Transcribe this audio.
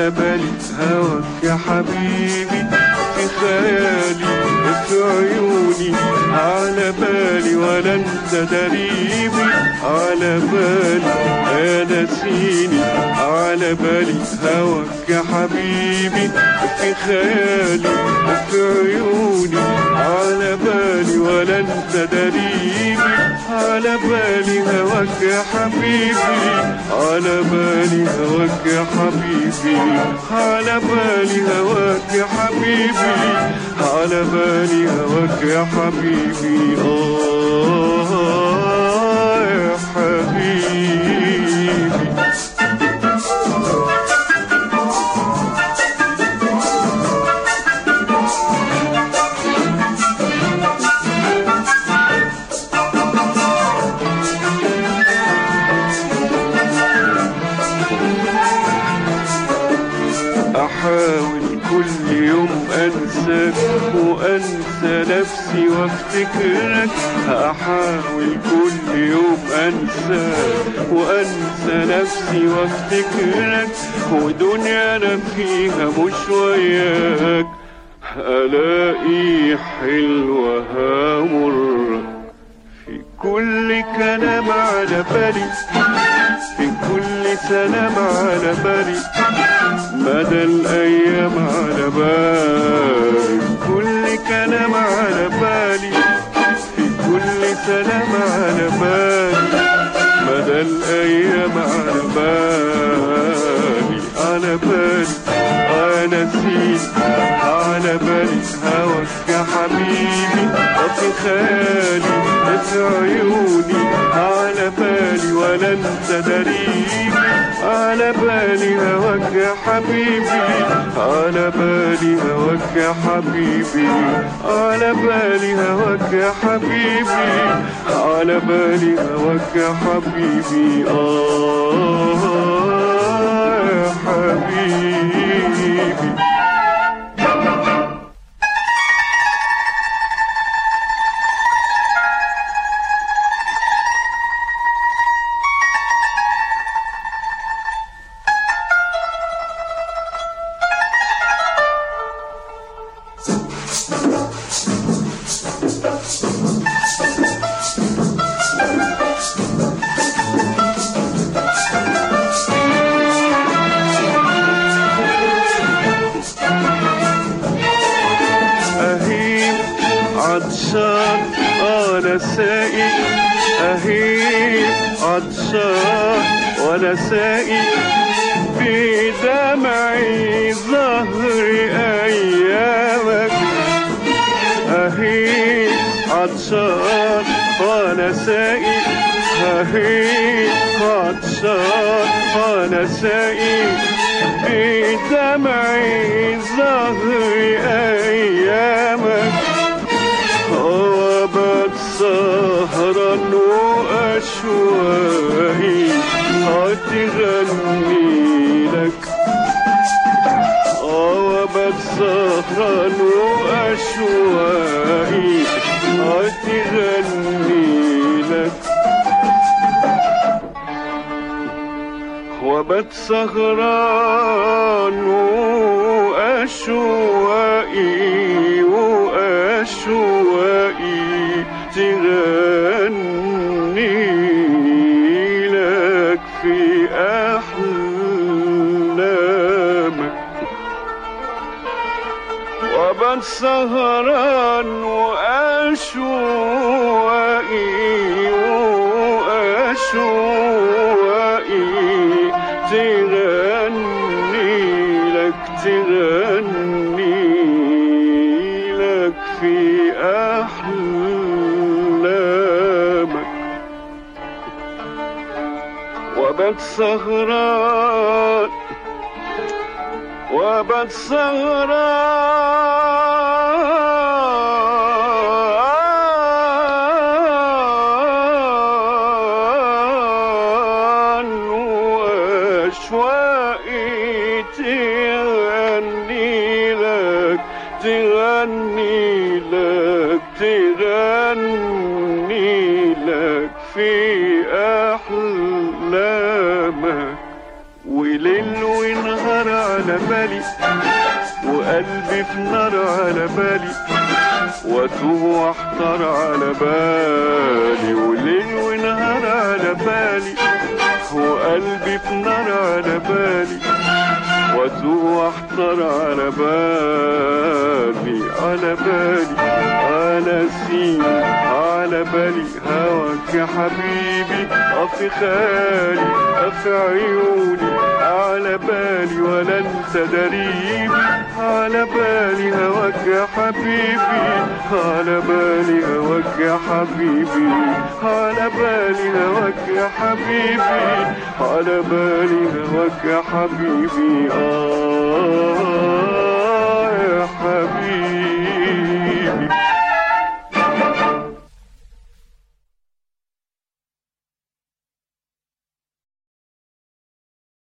على بالي هواك يا حبيبي في خيالي في عيوني على بالي ولا انت دريبي على بالي يا نسيني على بالي هواك يا حبيبي في خيالي في عيوني على بالي ولا انت دريبي على بالي هواك يا حبيبي على بالي هواك يا حبيبي على بالي هواك يا حبيبي على بالي هواك يا حبيبي آه يا حبيبي أحاول كل يوم أنساك وأنسى نفسي وافتكرك أحاول كل يوم أنساك وأنسى نفسي وافتكرك ودنيا أنا فيها مش وياك ألاقي حلوها مرة في كل كلام على بالي في كل سلام على بالي مدى الأيام على بالي كل كلام على بالي في كل سلام على بالي مدى الأيام على بالي على بالي أنا نسيت على بالي هواك يا حبيبي في خيالي في عيوني على بالي ولا انت دريبي على بالي هواك يا حبيبي على بالي هواك يا حبيبي على بالي هواك يا حبيبي على بالي هواك يا حبيبي آه يا حبيبي أهيب عطشان أنا سائق أهيب عطشان وأنا سائق في دمعي ظهر أيامك أهيب عطشان وأنا سائق أهيب عطشان وأنا سائق في دمعي ظهر أيامك وبت سهرا وأشواقي هتغني لك وبت سهرا وأشواقي هتغني لك وبت سهران وأشواقي وأشواقي تغني لك في أحلامك وبت سهران وأشواقي وأشواقي تغني لك تغني لك في أحلامك وبت سهران وبت سهران وأشواقي تغني لك تغني لك تغني لك في أحلامك وليل ونهار على على بالي وقلبي في نار على بالي واتوه واحتار على بالي وليل ونهار على بالي وقلبي في نار على بالي واتوه واحتار على بالي على بالي على سين على بالي هواك يا حبيبي أفي خالي أفي عيوني على بالي ولا انت دريبي على بالي هواك يا حبيبي على بالي هواك يا حبيبي على بالي هواك يا حبيبي على بالي هواك يا حبيبي آه